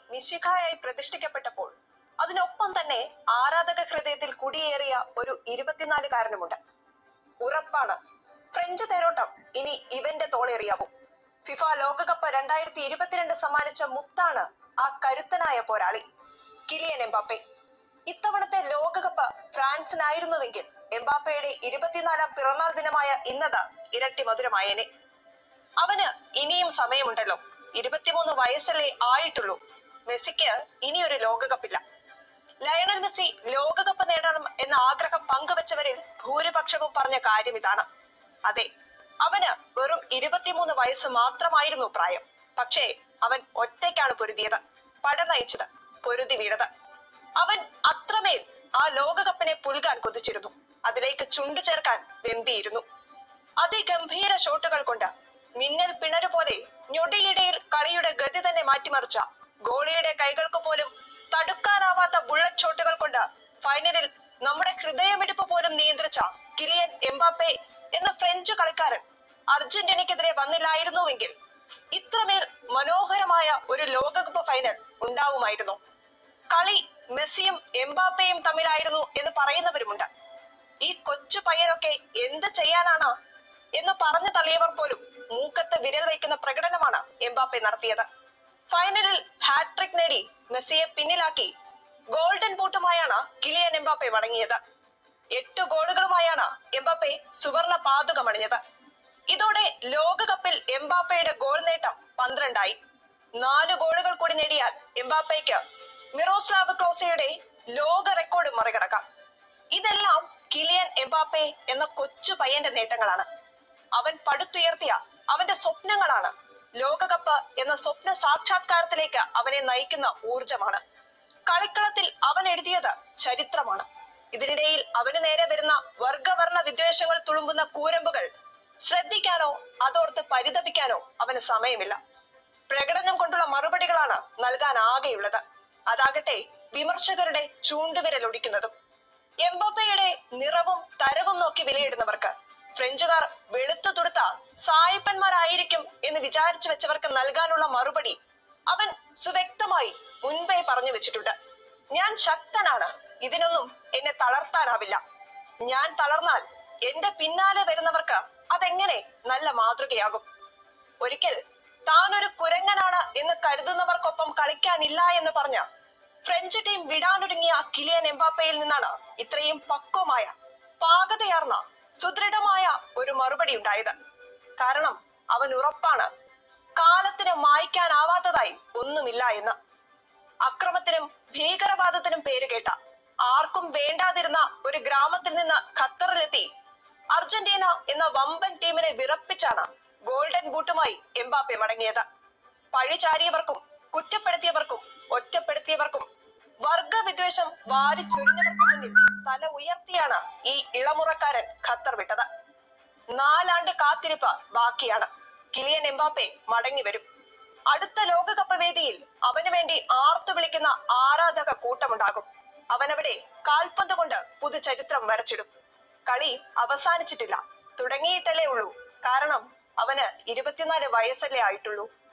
മിശിഖായായി പ്രതിഷ്ഠിക്കപ്പെട്ടപ്പോൾ അതിനൊപ്പം തന്നെ ആരാധക ഹൃദയത്തിൽ കുടിയേറിയ ഒരു ഇരുപത്തിനാലുകാരനുമുണ്ട് ഉറപ്പാണ് ഫ്രഞ്ച് തേരോട്ടം ഇനി ഇവന്റെ തോളേറിയാവൂ ഫിഫ ലോകകപ്പ് രണ്ടായിരത്തി ഇരുപത്തിരണ്ട് സമ്മാനിച്ച മുത്താണ് ആ കരുത്തനായ പോരാളി കിലിയൻ എംബാപ്പെ ഇത്തവണത്തെ ലോകകപ്പ് ഫ്രാൻസിനായിരുന്നുവെങ്കിൽ എംബാപ്പയുടെ ഇരുപത്തിനാലാം പിറന്നാൾ ദിനമായ ഇന്നത് ഇരട്ടി മധുരമായേനെ അവന് ഇനിയും സമയമുണ്ടല്ലോ ഇരുപത്തിമൂന്ന് വയസ്സല്ലേ ആയിട്ടുള്ളൂ മെസ്സിക്ക് ഇനിയൊരു ലോകകപ്പില്ല ലയണൽ മെസ്സി ലോകകപ്പ് നേടണം എന്ന ആഗ്രഹം പങ്കുവച്ചവരിൽ ഭൂരിപക്ഷവും പറഞ്ഞ കാര്യം ഇതാണ് അതെ അവന് വെറും ഇരുപത്തിമൂന്ന് വയസ്സ് മാത്രമായിരുന്നു പ്രായം പക്ഷേ അവൻ ഒറ്റയ്ക്കാണ് പൊരുതിയത് പട നയിച്ചത് പൊരുതി വീണത് അവൻ അത്രമേൽ ആ ലോകകപ്പിനെ പുൽകാൻ കൊതിച്ചിരുന്നു അതിലേക്ക് ചുണ്ടു ചേർക്കാൻ വെമ്പിയിരുന്നു അതിഗംഭീര ഷോട്ടുകൾ കൊണ്ട് മിന്നൽ പിണരു പോലെ ഞൊടിയിടയിൽ കളിയുടെ ഗതി തന്നെ മാറ്റിമറിച്ച ഗോളിയുടെ കൈകൾക്ക് പോലും തടുക്കാനാവാത്ത ബുള്ളറ്റ് ഷോട്ടുകൾ കൊണ്ട് ഫൈനലിൽ നമ്മുടെ ഹൃദയമിടിപ്പ് പോലും നിയന്ത്രിച്ച കിലിയൻ എംബാപ്പെ എന്ന ഫ്രഞ്ച് കളിക്കാരൻ അർജന്റീനയ്ക്കെതിരെ വന്നില്ലായിരുന്നുവെങ്കിൽ ഇത്രമേൽ മനോഹരമായ ഒരു ലോകകപ്പ് ഫൈനൽ ഉണ്ടാവുമായിരുന്നു കളി മെസ്സിയും എംബാപ്പയും തമ്മിലായിരുന്നു എന്ന് പറയുന്നവരുമുണ്ട് ഈ കൊച്ചു പയ്യനൊക്കെ എന്ത് ചെയ്യാനാണ് എന്ന് പറഞ്ഞു തള്ളിയവർ പോലും മൂക്കത്ത് വിരൽ വയ്ക്കുന്ന പ്രകടനമാണ് എംബാപ്പെ നടത്തിയത് ഫൈനലിൽ ഹാട്രിക് നേടി മെസ്സിയെ പിന്നിലാക്കി ഗോൾഡൻ ബൂട്ടുമായാണ് കിലിയൻ എംബാപ്പെ മടങ്ങിയത് എട്ട് ഗോളുകളുമായാണ് എംബാപ്പെ സുവർണ പാതുകമണിഞ്ഞത് ഇതോടെ ലോകകപ്പിൽ എംബാപ്പയുടെ ഗോൾ നേട്ടം പന്ത്രണ്ടായി നാല് ഗോളുകൾ കൂടി നേടിയാൽ എംബാപ്പയ്ക്ക് മിറോസ്ലാവ് ക്ലോസയുടെ ലോക റെക്കോർഡ് മറികടക്കാം ഇതെല്ലാം കിലിയൻ എംബാപ്പെ എന്ന കൊച്ചു പയ്യന്റെ നേട്ടങ്ങളാണ് അവൻ പടുത്തുയർത്തിയ അവന്റെ സ്വപ്നങ്ങളാണ് ലോകകപ്പ് എന്ന സ്വപ്ന സാക്ഷാത്കാരത്തിലേക്ക് അവനെ നയിക്കുന്ന ഊർജമാണ് കളിക്കളത്തിൽ അവൻ എഴുതിയത് ചരിത്രമാണ് ഇതിനിടയിൽ അവന് നേരെ വരുന്ന വർഗവർണ്ണ വിദ്വേഷങ്ങൾ തുളുമ്പുന്ന കൂരമ്പുകൾ ശ്രദ്ധിക്കാനോ അതോർത്ത് പരിതപിക്കാനോ അവന് സമയമില്ല പ്രകടനം കൊണ്ടുള്ള മറുപടികളാണ് നൽകാൻ ആകെയുള്ളത് അതാകട്ടെ വിമർശകരുടെ ചൂണ്ടുവിരൽ ഒടിക്കുന്നതും എംബോപ്പയുടെ നിറവും തരവും നോക്കി വിലയിടുന്നവർക്ക് ഫ്രഞ്ചുകാർ വെളുത്തു തുടുത്ത സായിപ്പന്മാരായിരിക്കും എന്ന് വിചാരിച്ചു വെച്ചവർക്ക് നൽകാനുള്ള മറുപടി അവൻ സുവ്യക്തമായി മുൻപേ പറഞ്ഞു വെച്ചിട്ടുണ്ട് ഞാൻ ശക്തനാണ് ഇതിനൊന്നും എന്നെ തളർത്താനാവില്ല ഞാൻ തളർന്നാൽ എന്റെ പിന്നാലെ വരുന്നവർക്ക് അതെങ്ങനെ നല്ല മാതൃകയാകും ഒരിക്കൽ താൻ ഒരു കുരങ്ങനാണ് എന്ന് കരുതുന്നവർക്കൊപ്പം കളിക്കാനില്ല എന്ന് പറഞ്ഞ ഫ്രഞ്ച് ടീം വിടാനൊരുങ്ങിയ കിലിയൻ എംബാപ്പയിൽ നിന്നാണ് ഇത്രയും പക്വമായ പാകതയാർന്ന സുദൃഢമായ ഒരു മറുപടി ഉണ്ടായത് കാരണം അവൻ ഉറപ്പാണ് കാലത്തിന് മായ്ക്കാനാവാത്തതായി ഒന്നുമില്ല എന്ന് അക്രമത്തിനും ഭീകരവാദത്തിനും പേരുകേട്ട ആർക്കും വേണ്ടാതിരുന്ന ഒരു ഗ്രാമത്തിൽ നിന്ന് ഖത്തറിലെത്തി അർജന്റീന എന്ന വമ്പൻ ടീമിനെ വിറപ്പിച്ചാണ് ഗോൾഡൻ ബൂട്ടുമായി എംബാപ്പെ മടങ്ങിയത് പഴിചാരിയവർക്കും കുറ്റപ്പെടുത്തിയവർക്കും ഒറ്റപ്പെടുത്തിയവർക്കും വർഗവിദ്വേഷം വാരി ചൊരിഞ്ഞവർക്കും മുന്നിൽ തല ഉയർത്തിയാണ് ഈ ഇളമുറക്കാരൻ ഖത്തർ വിട്ടത് നാലാണ്ട് കാത്തിരിപ്പ് ബാക്കിയാണ് കിലിയൻ എംബാപ്പെ മടങ്ങി വരും അടുത്ത ലോകകപ്പ് വേദിയിൽ അവന് വേണ്ടി ആർത്തു വിളിക്കുന്ന ആരാധക കൂട്ടമുണ്ടാകും അവനവിടെ കാൽപന്ത് കൊണ്ട് പുതുചരിത്രം വരച്ചിടും കളി അവസാനിച്ചിട്ടില്ല തുടങ്ങിയിട്ടല്ലേ ഉള്ളൂ കാരണം അവന് ഇരുപത്തിനാല് വയസ്സല്ലേ ആയിട്ടുള്ളൂ